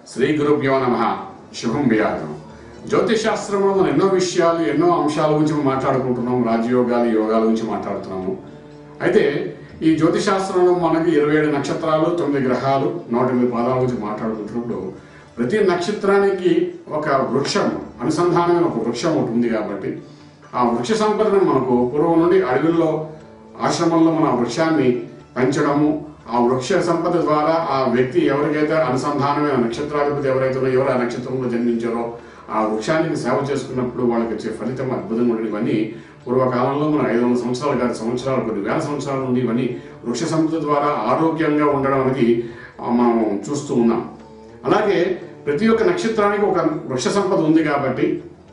శ్రీ గురుభ్యో నమ శుభం వ్యాధం జ్యోతిషాస్త్రంలో మనం ఎన్నో విషయాలు ఎన్నో అంశాల గురించి మనం మాట్లాడుకుంటున్నాం రాజయోగాలు యోగాల గురించి మాట్లాడుతున్నాము అయితే ఈ జ్యోతిషాస్త్రంలో మనకి ఇరవై ఏడు నక్షత్రాలు తొమ్మిది గ్రహాలు నూట ఎనిమిది పాదాల గురించి మాట్లాడుకుంటున్నప్పుడు ప్రతి నక్షత్రానికి ఒక వృక్షం అనుసంధానమైన ఒక వృక్షం ఒకటి ఉంది కాబట్టి ఆ వృక్ష సంపదను మనకు పూర్వం నుండి అడవుల్లో ఆశ్రమంలో మన ఆ వృక్షాన్ని పెంచడము ఆ వృక్ష సంపద ద్వారా ఆ వ్యక్తి ఎవరికైతే అనుసంధానమైన నక్షత్రాధిపతి ఎవరైతే ఉన్నారో, ఎవరు ఆ నక్షత్రంలో జన్మించారో ఆ వృక్షానికి సేవ చేసుకున్నప్పుడు వాళ్ళకి వచ్చే ఫలితం అద్భుతంగా ఉండేది ఇవన్నీ పూర్వకాలంలో మన ఐదు వందల సంవత్సరాలు కాదు సంవత్సరాలు కొన్ని వేల సంవత్సరాల నుండి ఇవన్నీ వృక్ష సంపద ద్వారా ఆరోగ్యంగా ఉండడం అనేది ఆ, మనం చూస్తూ ఉన్నాం అలాగే ప్రతి ఒక్క నక్షత్రానికి ఒక వృక్ష సంపద ఉంది కాబట్టి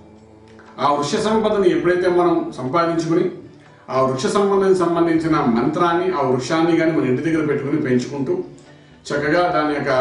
ఆ వృక్ష సంపదని ఎప్పుడైతే మనం సంపాదించుకుని ఆ వృక్ష సంపదకి సంబంధించిన మంత్రాన్ని ఆ వృక్షాన్ని కానీ మన ఇంటి దగ్గర పెట్టుకుని పెంచుకుంటూ చక్కగా దాని యొక్క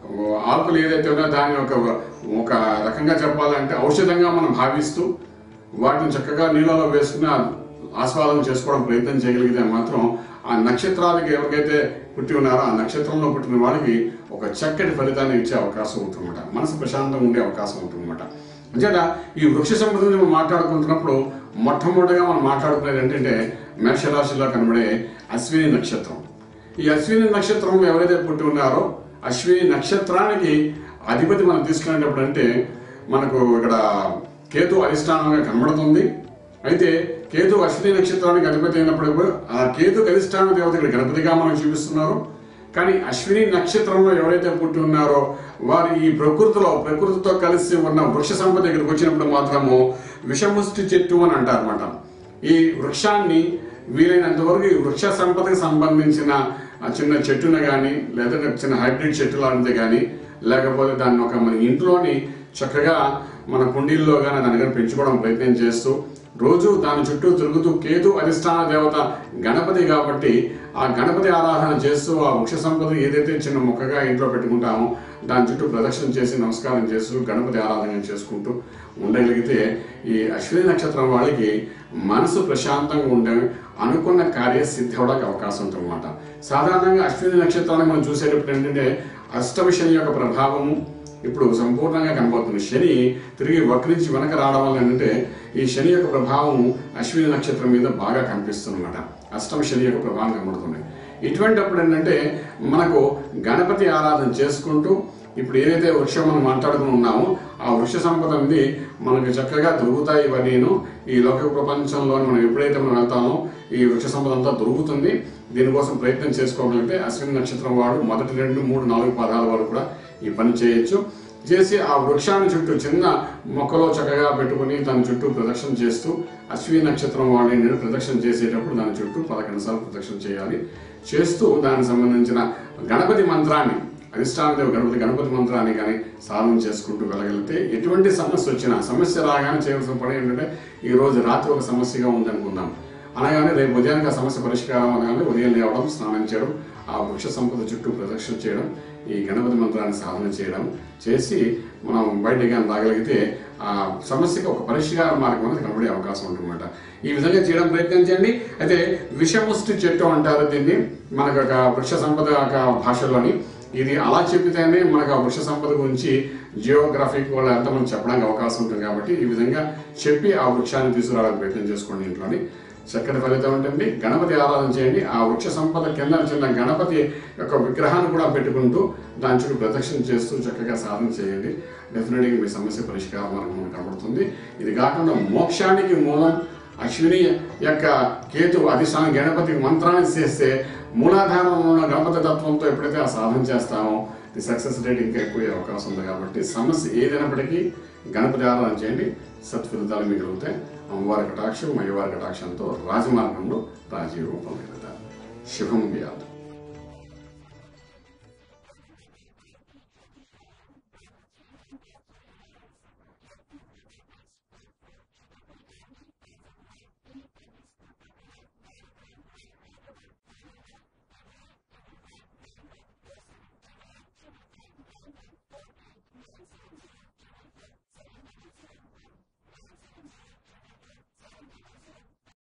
ఆకులు ఏదైతే ఉన్నాయో దాని యొక్క ఒక రకంగా చెప్పాలంటే ఔషధంగా మనం భావిస్తూ వాటిని చక్కగా నీళ్ళలో వేసుకుని ఆ ఆస్వాదన చేసుకోవడం ప్రయత్నం చేయగలిగితే మాత్రం ఆ నక్షత్రాలకి ఎవరికైతే పుట్టి ఉన్నారో ఆ నక్షత్రంలో పుట్టిన వాళ్ళకి ఒక చక్కటి ఫలితాన్ని ఇచ్చే అవకాశం ఉంటుందన్నమాట మనసు ప్రశాంతంగా ఉండే అవకాశం ఉంటుందన్నమాట అంచేత ఈ వృక్ష సంపదని మనం మాట్లాడుకుంటున్నప్పుడు మొట్టమొదటిగా మనం మాట్లాడుకునేది ఏంటంటే మేషరాశిలో కనబడే అశ్విని నక్షత్రం ఈ అశ్విని నక్షత్రంలో ఎవరైతే పుట్టి ఉన్నారో అశ్విని నక్షత్రానికి అధిపతి మనం తీసుకునేటప్పుడు అంటే మనకు ఇక్కడ కేతు అధిష్టానంగా కనబడుతుంది అయితే కేతు అశ్విని నక్షత్రానికి అధిపతి అయినప్పుడు కూడా ఆ కేతు అధిష్టాన దేవత ఇక్కడ గణపతిగా మనం చూపిస్తున్నారు కానీ అశ్విని నక్షత్రంలో ఎవరైతే పుట్టి ఉన్నారో వారు ఈ ప్రకృతిలో ప్రకృతితో కలిసి ఉన్న వృక్ష సంపద ఇక్కడికి వచ్చినప్పుడు మాత్రము విషముష్టి చెట్టు అని అంటారన్నమాట ఈ వృక్షాన్ని వీలైనంత వరకు ఈ వృక్ష సంపదకి సంబంధించిన ఆ చిన్న చెట్టును కానీ లేదా చిన్న హైబ్రిడ్ చెట్టు లాంటిది కానీ లేకపోతే దాన్ని ఒక మన ఇంట్లోని చక్కగా మన కుండీల్లో కానీ దాని కానీ పెంచుకోవడం ప్రయత్నం చేస్తూ రోజు దాని చుట్టూ తిరుగుతూ కేతు అధిష్టాన దేవత గణపతి కాబట్టి ఆ గణపతి ఆరాధన చేస్తూ ఆ వృక్ష సంపద ఏదైతే చిన్న మొక్కగా ఇంట్లో పెట్టుకుంటామో దాని చుట్టూ ప్రదక్షిణ చేసి నమస్కారం చేస్తూ గణపతి ఆరాధన చేసుకుంటూ ఉండగలిగితే ఈ అశ్విని నక్షత్రం వాళ్ళకి మనసు ప్రశాంతంగా ఉండే అనుకున్న కార్య సిద్ధి అవడానికి అవకాశం ఉంటుందన్నమాట సాధారణంగా అశ్విని నక్షత్రాన్ని మనం చూసేటప్పుడు ఏంటంటే అష్టమ శని యొక్క ప్రభావము ఇప్పుడు సంపూర్ణంగా కనబడుతుంది శని తిరిగి వక్రించి వెనక రావడం వల్ల ఏంటంటే ఈ శని యొక్క ప్రభావం అశ్విని నక్షత్రం మీద బాగా కనిపిస్తుంది అనమాట అష్టమ శని యొక్క ప్రభావం కనబడుతుంది ఇటువంటి అప్పుడు ఏంటంటే మనకు గణపతి ఆరాధన చేసుకుంటూ ఇప్పుడు ఏదైతే వృక్షం మనం మాట్లాడుకుని ఉన్నామో ఆ వృక్ష సంపద అనేది మనకు చక్కగా దొరుకుతాయి ఇవన్నీను ఈ లౌకిక ప్రపంచంలో మనం ఎప్పుడైతే మనం వెళ్తామో ఈ వృక్ష సంపద అంతా దొరుకుతుంది దీనికోసం ప్రయత్నం చేసుకోగలిగితే అశ్విని నక్షత్రం వాడు మొదటి రెండు మూడు నాలుగు పదాల వారు కూడా ఈ పని చేయొచ్చు చేసి ఆ వృక్షాన్ని చుట్టూ చిన్న మొక్కలో చక్కగా పెట్టుకుని దాని చుట్టూ ప్రదక్షిణ చేస్తూ అశ్విని నక్షత్రం వాళ్ళని నేను ప్రదక్షిణ చేసేటప్పుడు దాని చుట్టూ పదకొండు సార్లు ప్రదక్షిణ చేయాలి చేస్తూ దానికి సంబంధించిన గణపతి మంత్రాన్ని అధిష్టాన దేవ గణపతి గణపతి మంత్రాన్ని కానీ సాధన చేసుకుంటూ వెళ్ళగలిగితే ఎటువంటి సమస్య వచ్చినా సమస్య రాగానే చేయవలసిన పని ఏంటంటే ఈ రోజు రాత్రి ఒక సమస్యగా ఉందనుకుందాం అనగానే రేపు ఉదయానికి ఆ సమస్య పరిష్కారం అనగానే ఉదయం లేవడం స్నానం చేయడం ఆ వృక్ష సంపద చుట్టూ ప్రదక్షిణ చేయడం ఈ గణపతి మంత్రాన్ని సాధన చేయడం చేసి మనం బయటకి కానీ రాగలిగితే ఆ సమస్యకి ఒక పరిష్కార మార్గం అనేది కనబడే అవకాశం ఉంటుందన్నమాట ఈ విధంగా చేయడం ప్రయత్నం చేయండి అయితే విషముష్టి చెట్టు అంటారు దీన్ని మనకు ఒక వృక్ష సంపద ఒక భాషలోని ఇది అలా చెప్పితేనే మనకు ఆ వృక్ష సంపద గురించి జియోగ్రఫిక్ వాళ్ళ అంతా మనం చెప్పడానికి అవకాశం ఉంటుంది కాబట్టి ఈ విధంగా చెప్పి ఆ వృక్షాన్ని తీసుకురావడానికి ప్రయత్నం చేసుకోండి ఇంట్లోని చక్కటి ఫలితం ఉంటుంది గణపతి ఆరాధన చేయండి ఆ వృక్ష సంపద కింద చిన్న గణపతి యొక్క విగ్రహాన్ని కూడా పెట్టుకుంటూ దాని చుట్టూ ప్రదక్షిణ చేస్తూ చక్కగా సాధన చేయండి డెఫినెట్గా మీ సమస్య పరిష్కార మార్గం మనకు కనబడుతుంది ఇది కాకుండా మోక్షానికి మూలం అశ్విని యొక్క కేతు అధిష్టానం గణపతి మంత్రాన్ని చేస్తే మూలాధారంలో ఉన్న గణపతి తత్వంతో ఎప్పుడైతే ఆ సాధన చేస్తామో ది సక్సెస్ రేట్ ఇంకా ఎక్కువ అవకాశం ఉంది కాబట్టి సమస్య ఏదైనప్పటికీ గణపతి ఆరాధన చేయండి సత్ఫలితాలు మీకు కలుగుతాయి అమ్మవారి కటాక్షం అయ్యవారి కటాక్షంతో రాజమార్గంలో రాజయోగం పొందగలుగుతారు శుభం వ్యాధం